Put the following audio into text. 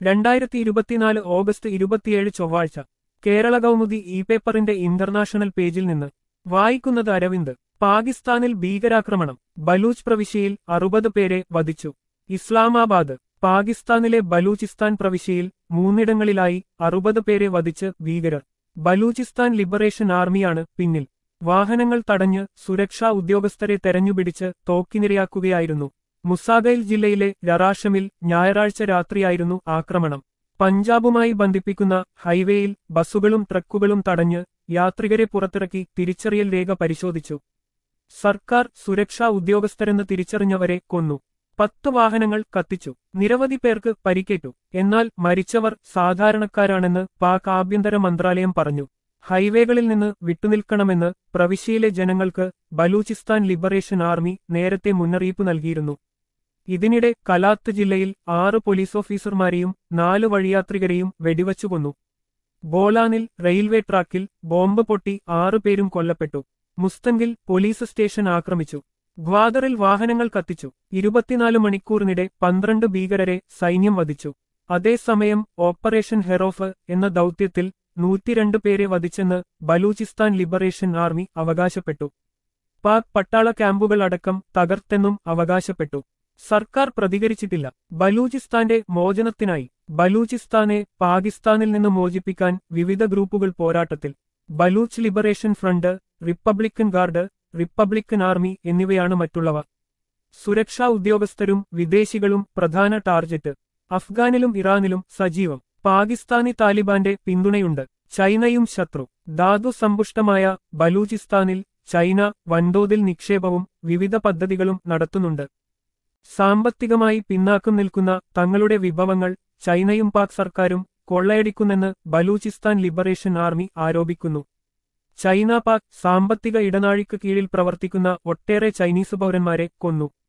രണ്ടായിരത്തി ഇരുപത്തിനാല് ഓഗസ്റ്റ് ഇരുപത്തിയേഴ് ചൊവ്വാഴ്ച കേരള കൗമുദി ഇ പേപ്പറിന്റെ ഇന്റർനാഷണൽ പേജിൽ നിന്ന് വായിക്കുന്നത് അരവിന്ദ് പാകിസ്ഥാനിൽ ഭീകരാക്രമണം ബലൂച്ച് പ്രവിശ്യയിൽ അറുപത് പേരെ വധിച്ചു ഇസ്ലാമാബാദ് പാകിസ്ഥാനിലെ ബലൂചിസ്ഥാൻ പ്രവിശ്യയിൽ മൂന്നിടങ്ങളിലായി അറുപത് പേരെ വധിച്ച് ഭീകരർ ബലൂചിസ്ഥാൻ ലിബറേഷൻ ആർമിയാണ് പിന്നിൽ വാഹനങ്ങൾ തടഞ്ഞ് സുരക്ഷാ ഉദ്യോഗസ്ഥരെ തെരഞ്ഞുപിടിച്ച് തോക്കിനിരയാക്കുകയായിരുന്നു മുസാഗൈൽ ജില്ലയിലെ ലറാഷമിൽ ഞായറാഴ്ച രാത്രിയായിരുന്നു ആക്രമണം പഞ്ചാബുമായി ബന്ധിപ്പിക്കുന്ന ഹൈവേയിൽ ബസ്സുകളും ട്രക്കുകളും തടഞ്ഞ് യാത്രികരെ പുറത്തിറക്കി തിരിച്ചറിയൽ രേഖ പരിശോധിച്ചു സർക്കാർ സുരക്ഷാ ഉദ്യോഗസ്ഥരെന്ന് തിരിച്ചറിഞ്ഞവരെ കൊന്നു പത്ത് വാഹനങ്ങൾ കത്തിച്ചു നിരവധി പേർക്ക് പരിക്കേറ്റു എന്നാൽ മരിച്ചവർ സാധാരണക്കാരാണെന്ന് പാക് ആഭ്യന്തര മന്ത്രാലയം പറഞ്ഞു ഹൈവേകളിൽ നിന്ന് വിട്ടുനിൽക്കണമെന്ന് പ്രവിശ്യയിലെ ജനങ്ങൾക്ക് ബലൂചിസ്ഥാൻ ലിബറേഷൻ ആർമി നേരത്തെ മുന്നറിയിപ്പ് നൽകിയിരുന്നു ഇതിനിടെ കലാത്ത് ജില്ലയിൽ ആറ് പോലീസ് ഓഫീസർമാരെയും നാല് വഴിയാത്രികരെയും വെടിവച്ചു കൊന്നു ബോളാനിൽ റെയിൽവേ ട്രാക്കിൽ ബോംബ് പൊട്ടി ആറുപേരും കൊല്ലപ്പെട്ടു മുസ്തങ്കിൽ പോലീസ് സ്റ്റേഷൻ ആക്രമിച്ചു ഗ്വാദറിൽ വാഹനങ്ങൾ കത്തിച്ചു ഇരുപത്തിനാല് മണിക്കൂറിനിടെ പന്ത്രണ്ട് ഭീകരരെ സൈന്യം വധിച്ചു അതേസമയം ഓപ്പറേഷൻ ഹെറോഫ് എന്ന ദൗത്യത്തിൽ നൂറ്റിരണ്ട് പേരെ വധിച്ചെന്ന് ബലൂചിസ്ഥാൻ ലിബറേഷൻ ആർമി അവകാശപ്പെട്ടു പാക് പട്ടാള ക്യാമ്പുകൾ അടക്കം തകർത്തെന്നും അവകാശപ്പെട്ടു സർക്കാർ പ്രതികരിച്ചിട്ടില്ല ബലൂചിസ്ഥാന്റെ മോചനത്തിനായി ബലൂചിസ്ഥാനെ പാകിസ്ഥാനിൽ നിന്ന് മോചിപ്പിക്കാൻ വിവിധ ഗ്രൂപ്പുകൾ പോരാട്ടത്തിൽ Baloch liberation front republican guard republican army എന്നിവയാണ് മറ്റുള്ളവ സുരക്ഷാ ഉദ്യോഗസ്ഥരും വിദേശികളും പ്രധാന ടാർജറ്റ് അഫ്ഗാനിലും ഇറാനിലും സജീവം പാകിസ്ഥാനി താലിബാന്റെ പിന്തുണയുണ്ട് ചൈനയും ശത്രു ധാതു സമ്പുഷ്ടമായ ബലൂചിസ്ഥാനിൽ ചൈന വൻതോതിൽ നിക്ഷേപവും വിവിധ പദ്ധതികളും നടത്തുന്നുണ്ട് സാമ്പത്തികമായി പിന്നാക്കം നിൽക്കുന്ന തങ്ങളുടെ വിഭവങ്ങൾ ചൈനയും പാക് സർക്കാരും കൊള്ളയടിക്കുന്നെന്ന് ബലൂചിസ്ഥാൻ ലിബറേഷൻ ആർമി ആരോപിക്കുന്നു ചൈന പാക് സാമ്പത്തിക ഇടനാഴിക്ക് കീഴിൽ പ്രവർത്തിക്കുന്ന ഒട്ടേറെ ചൈനീസ് പൗരന്മാരെ കൊന്നു